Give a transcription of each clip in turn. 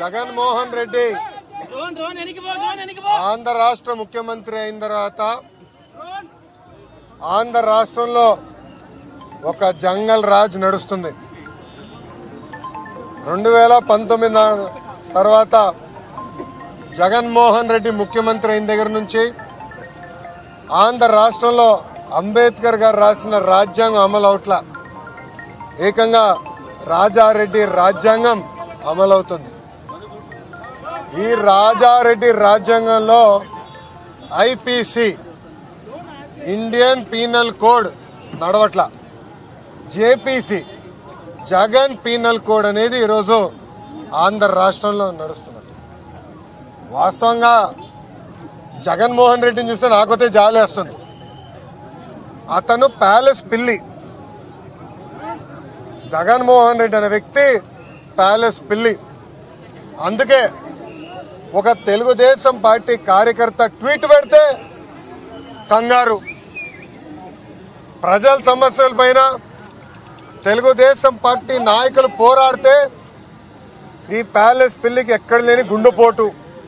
Jaganmohan Reddy drone drone వెనక్కి పో drone వెనక్కి పో ఆంధ్ర రాష్ట్ర ముఖ్యమంత్రి అయిన తర్వాత ఆంధ్ర రాష్ట్రంలో ఒక జంగల్ రాజ్ నడుస్తుంది రెండు వేల పంతొమ్మిది నా- తర్వాత జగన్మోహన్ రెడ్డి ముఖ్యమంత్రి అయిన దగ్గర నుంచి ఆంధ్ర రాష్ట్రంలో అంబేద్కర్ గారు రాసిన రాజ్యాంగం అమలు అవట్ల ఏకంగా రాజారెడ్డి రాజ్యాంగం అమలవుతుంది ఈ రాజారెడ్డి రాజ్యాంగంలో ఐపీసీ ఇండియన్ పీనల్ కోడ్ నడవట్ల జేపీసీ జగన్ పీనల్ కోడ్ అనేది ఈరోజు ఆంధ్ర రాష్ట్రంలో నడుస్తున్నది వాస్తవంగా జగన్మోహన్ రెడ్డిని చూస్తే నాకైతే జాలేస్తుంది అతను ప్యాలెస్ పిల్లి జగన్మోహన్ రెడ్డి అనే వ్యక్తి ప్యాలెస్ పిల్లి అందుకే ఒక తెలుగుదేశం పార్టీ కార్యకర్త ట్వీట్ పెడితే కంగారు ప్రజల సమస్యల పైన తెలుగుదేశం పార్టీ నాయకులు పోరాడితే ఈ ప్యాలెస్ పిల్లికి ఎక్కడ లేని గుండెపోటు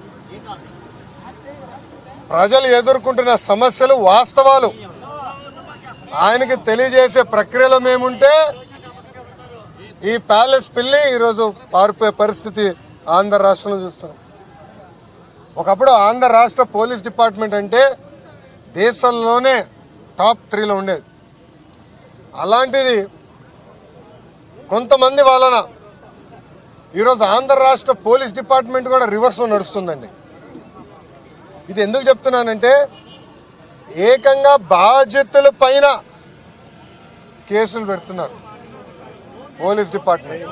ప్రజలు ఎదుర్కొంటున్న సమస్యలు వాస్తవాలు ఆయనకి తెలియజేసే ప్రక్రియలో మేముంటే ఈ ప్యాలెస్ పిల్లి ఈరోజు పారిపోయే పరిస్థితి ఆంధ్ర రాష్ట్రంలో చూస్తున్నాం ఒకప్పుడు ఆంధ్ర రాష్ట్ర పోలీస్ డిపార్ట్మెంట్ అంటే దేశంలోనే టాప్ త్రీలో ఉండేది అలాంటిది కొంతమంది వలన ఈరోజు ఆంధ్ర రాష్ట్ర పోలీస్ డిపార్ట్మెంట్ కూడా రివర్స్ నడుస్తుందండి ఇది ఎందుకు చెప్తున్నానంటే ఏకంగా బాధ్యతల పైన కేసులు పెడుతున్నారు పోలీస్ డిపార్ట్మెంట్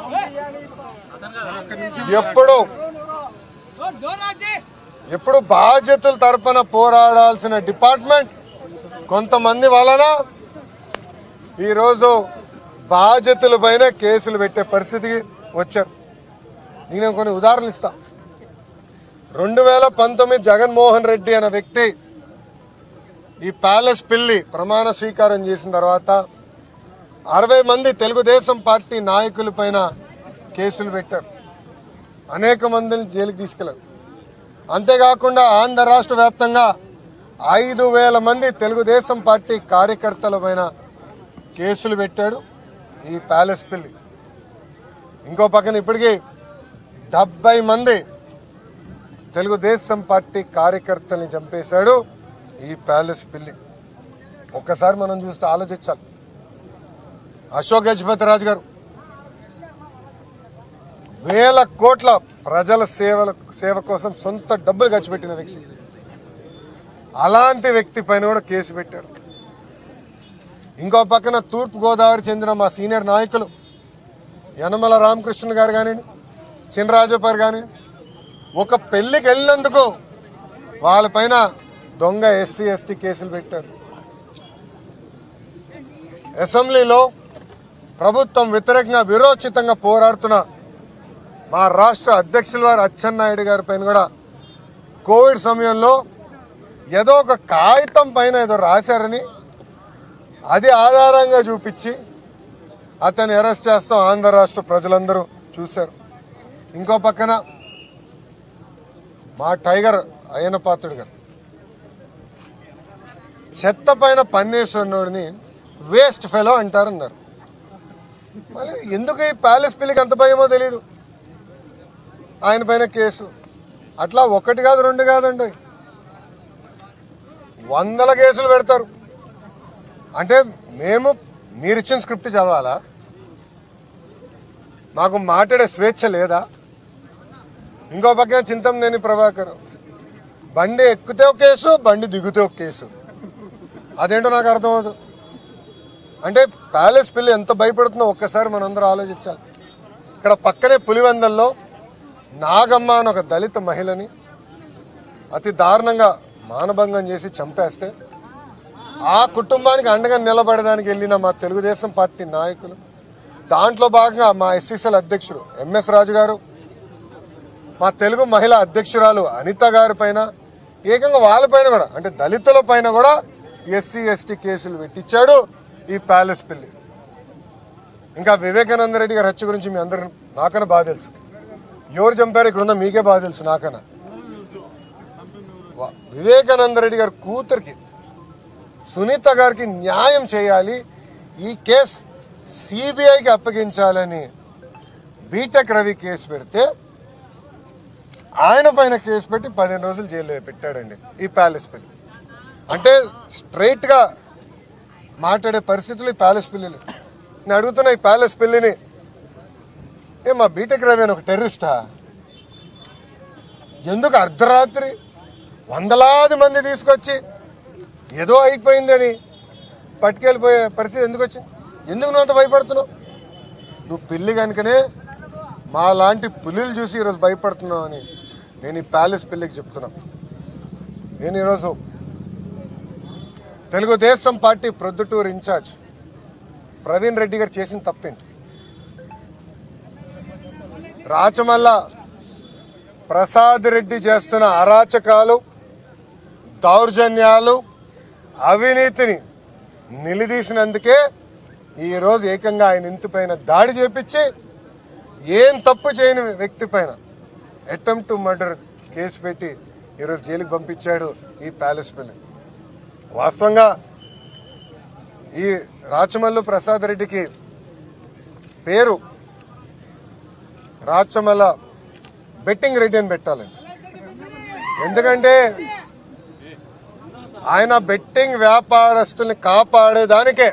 ఎప్పుడు డ్రోన్ డ్రోన్ ఆర్జీ ఎప్పుడు బాధ్యతల తరపున పోరాడాల్సిన డిపార్ట్మెంట్ కొంతమంది వలన ఈరోజు బాధ్యతల పైన కేసులు పెట్టే పరిస్థితికి వచ్చారు నేను కొన్ని ఉదాహరణలు ఇస్తా రెండు వేల పంతొమ్మిది జగన్మోహన్ రెడ్డి అనే వ్యక్తి ఈ ప్యాలెస్ పిల్లి ప్రమాణ స్వీకారం చేసిన తర్వాత అరవై మంది తెలుగుదేశం పార్టీ నాయకుల పైన కేసులు పెట్టారు అనేక మందిని జైలుకి తీసుకెళ్లారు అంతేకాకుండా ఆంధ్ర రాష్ట్ర వ్యాప్తంగా ఐదు వేల మంది తెలుగుదేశం పార్టీ కార్యకర్తల పైన కేసులు పెట్టాడు ఈ ప్యాలెస్ పిల్లి ఇంకో పక్కన ఇప్పటికీ డెబ్బై మంది తెలుగుదేశం పార్టీ కార్యకర్తల్ని చంపేశాడు ఈ ప్యాలెస్ పిల్లి ఒక్కసారి మనం చూస్తే ఆలోచించాలి అశోక్ గజపతి రాజు గారు వేల కోట్ల ప్రజల సేవల సేవ కోసం సొంత డబ్బులు ఖర్చు పెట్టిన వ్యక్తి అలాంటి వ్యక్తి పైన కూడా కేసు పెట్టారు ఇంకో పక్కన తూర్పు గోదావరి చెందిన మా సీనియర్ నాయకులు యనమల రామకృష్ణ గారు కానీ చినరాజప్పర్ కానీ ఒక పెళ్లికి వెళ్ళినందుకు వాళ్ళపైన దొంగ ఎస్సీ ఎస్టీ కేసులు పెట్టారు అసెంబ్లీలో ప్రభుత్వం వ్యతిరేకంగా విరోచితంగా పోరాడుతున్న మా రాష్ట్ర అధ్యక్షుల వారు అచ్చెన్నాయుడు గారి పైన కూడా కోవిడ్ సమయంలో ఏదో ఒక కాగితం పైన ఏదో రాశారని అది ఆధారంగా చూపించి అతన్ని అరెస్ట్ చేస్తాం ఆంధ్ర రాష్ట్ర ప్రజలందరూ చూశారు ఇంకో పక్కన మా టైగర్ అయ్యన పాత్రుడు గారు చెత్త పైన పన్నేశ్వరుడిని వేస్ట్ ఫెలో అంటారన్నారు మళ్ళీ ఎందుకు ఈ ప్యాలెస్ పిల్లికి అంత భయమో తెలియదు ఆయన పైన కేసు అట్లా ఒకటి కాదు రెండు కాదండి వందల కేసులు పెడతారు అంటే మేము మీరిచ్చిన స్క్రిప్ట్ చదవాలా మాకు మాట్లాడే స్వేచ్ఛ లేదా ఇంకో పక్కన చింతంనేని ప్రభాకర్ బండి ఎక్కితే ఒక కేసు బండి దిగితే ఒక కేసు అదేంటో నాకు అర్థమవుతుంది అంటే ప్యాలెస్ పిల్లి ఎంత భయపడుతుందో ఒక్కసారి మనందరం ఆలోచించాలి ఇక్కడ పక్కనే పులివెందల్లో నాగమ్మ అని ఒక దళిత మహిళని అతి దారుణంగా మానభంగం చేసి చంపేస్తే ఆ కుటుంబానికి అండగా నిలబడడానికి వెళ్ళిన మా తెలుగుదేశం పార్టీ నాయకులు దాంట్లో భాగంగా మా ఎస్సీసీఎల్ అధ్యక్షుడు ఎంఎస్ రాజు గారు మా తెలుగు మహిళా అధ్యక్షురాలు అనిత గారి పైన ఏకంగా వాళ్ళపైన కూడా అంటే దళితుల పైన కూడా ఎస్సీ ఎస్టీ కేసులు పెట్టించాడు ఈ ప్యాలెస్ పిల్లి ఇంకా వివేకానంద రెడ్డి గారి హత్య గురించి మీ అందరూ నాకన్నా బాగా తెలుసు ఎవరు చంపారు ఇక్కడ ఉందో మీకే బాగా తెలుసు నాకన్నా వా- వివేకానంద రెడ్డి గారి కూతురికి సునీత గారికి న్యాయం చేయాలి ఈ కేసు సిబిఐకి అప్పగించాలని బీటెక్ రవి కేసు పెడితే ఆయన పైన కేసు పెట్టి పదిహేను రోజులు జైల్లో పెట్టాడండి ఈ ప్యాలెస్ పెళ్లి అంటే స్ట్రైట్ గా మాట్లాడే పరిస్థితులు ఈ ప్యాలెస్ పిల్లలు నేను అడుగుతున్నా ఈ ప్యాలెస్ పిల్లిని ఏ మా బీటెక్ రవి అని ఒక టెర్రరిస్టా ఎందుకు అర్ధరాత్రి వందలాది మంది తీసుకొచ్చి ఏదో అయిపోయిందని పట్టుకెళ్ళిపోయే పరిస్థితి ఎందుకు వచ్చింది ఎందుకు నువ్వు అంత భయపడుతున్నావు నువ్వు పిల్లి కనుకనే మా లాంటి పులిలు చూసి ఈరోజు భయపడుతున్నావు అని నేను ఈ ప్యాలెస్ పిల్లికి చెప్తున్నా నేను ఈరోజు తెలుగుదేశం పార్టీ ప్రొద్దుటూరు ఇన్ఛార్జ్ ప్రవీణ్ రెడ్డి గారు చేసిన తప్పేంటి రాచమల్ల ప్రసాద్ రెడ్డి చేస్తున్న అరాచకాలు దౌర్జన్యాలు అవినీతిని నిలదీసినందుకే ఈ రోజు ఏకంగా ఆయన ఇంటి పైన దాడి చేపించి ఏం తప్పు చేయని వ్యక్తి పైన అటెంప్ట్ టు మర్డర్ కేసు పెట్టి ఈరోజు జైలుకి పంపించాడు ఈ ప్యాలెస్ పిల్లి వాస్తవంగా ఈ రాచమల్లు ప్రసాద్ రెడ్డికి పేరు రాచమల్ల బెట్టింగ్ రెడ్డి అని పెట్టాలండి ఎందుకంటే ఆయన బెట్టింగ్ వ్యాపారస్తుల్ని కాపాడేదానికే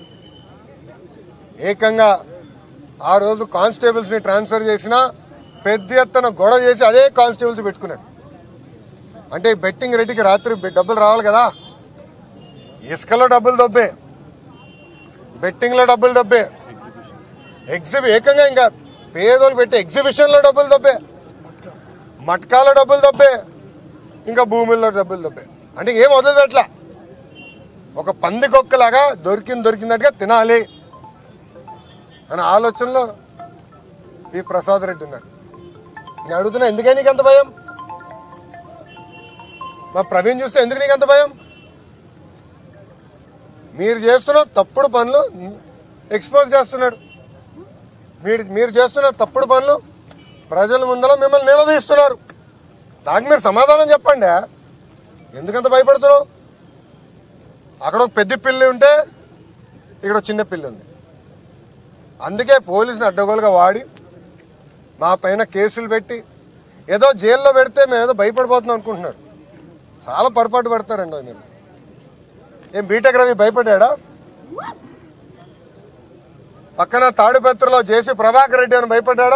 ఏకంగా ఆ రోజు కానిస్టేబుల్స్ ని ట్రాన్స్ఫర్ చేసిన పెద్ద ఎత్తున గొడవ చేసి అదే కానిస్టేబుల్స్ పెట్టుకున్నాడు అంటే ఈ బెట్టింగ్ రెడ్డికి రాత్రి బె- డబ్బులు రావాలి కదా ఇసుకలో డబ్బులు దొబ్బే బెట్టింగ్ లో డబ్బులు దొబ్బే ఎగ్జిబి ఏకంగా ఇంకా పేదోళ్ళు పెట్టే ఎగ్జిబిషన్ లో డబ్బులు దొబ్బే మట్కాలో డబ్బులు దొబ్బే ఇంకా భూముల్లో డబ్బులు దొబ్బే అంటే ఏం వదిలిపెట్లా ఒక పందికొక్కలాగా దొరికింది దొరికినట్టుగా తినాలి అనే ఆలోచనలో ఈ ప్రసాద్ రెడ్డి ఉన్నాడు నేను అడుగుతున్నా ఎందుకని నీకు అంత భయం మా ప్రవీణ్ చూస్తే ఎందుకు నీకు అంత భయం మీరు చేస్తున్న తప్పుడు పనులు ఎక్స్పోజ్ చేస్తున్నాడు మీరు మీరు చేస్తున్న తప్పుడు పనులు ప్రజల ముందర మిమ్మల్ని నిలదీస్తున్నారు దానికి మీరు సమాధానం చెప్పండి ఎందుకంత భయపడుతున్నావు అక్కడ ఒక పెద్ద పిల్లి ఉంటే ఇక్కడ ఒక చిన్న పిల్లి ఉంది అందుకే పోలీసుని అడ్డగోలుగా వాడి మా పైన కేసులు పెట్టి ఏదో జైల్లో పెడితే మేము ఏదో భయపడిపోతున్నాం అనుకుంటున్నారు చాలా పొరపాటు పడతారండి మీరు ఏం బీటెక్ రవి భయపడ్డా పక్కన తాడిపత్రిలో జేసీ ప్రభాకర్ రెడ్డి అని భయపడ్డాడా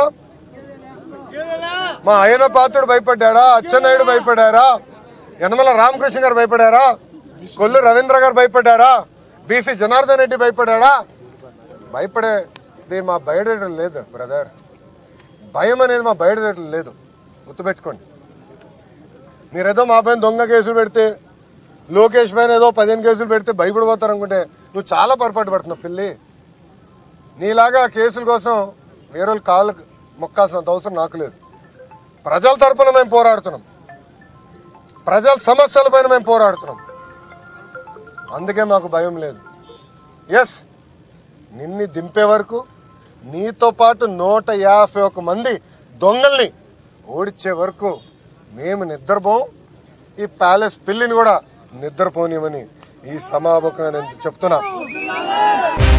మా అయ్యన పాత్రుడు భయపడ్డాడా అచ్చెన్నాయుడు భయపడారా యనమల రామకృష్ణ గారు భయపడారా కొల్లు రవీంద్ర గారు భయపడ్డారా బీసీ జనార్దన్ రెడ్డి భయపడ్డాడా భయపడేది మా బయటం లేదు బ్రదర్ భయం అనేది మా బయటం లేదు గుర్తుపెట్టుకోండి మీరేదో మా పైన దొంగ కేసులు పెడితే లోకేష్ పైన ఏదో పదిహేను కేసులు పెడితే భయపడిపోతారు అనుకుంటే నువ్వు చాలా పొరపాటు పడుతున్నావు పిల్లి నీలాగా కేసుల కోసం వేరే వాళ్ళ కాళ్ళు మొక్కాల్సినంత అవసరం నాకు లేదు ప్రజల తరపున మేము పోరాడుతున్నాం ప్రజల సమస్యల పైన మేము పోరాడుతున్నాం అందుకే మాకు భయం లేదు ఎస్ నిన్ని దింపే వరకు నీతో పాటు నూట యాభై ఒక మంది దొంగల్ని ఓడిచ్చే వరకు మేము నిద్రపోం ఈ ప్యాలెస్ పిల్లిని కూడా నిద్రపోనిమని ఈ సమాపకం నేను చెప్తున్నా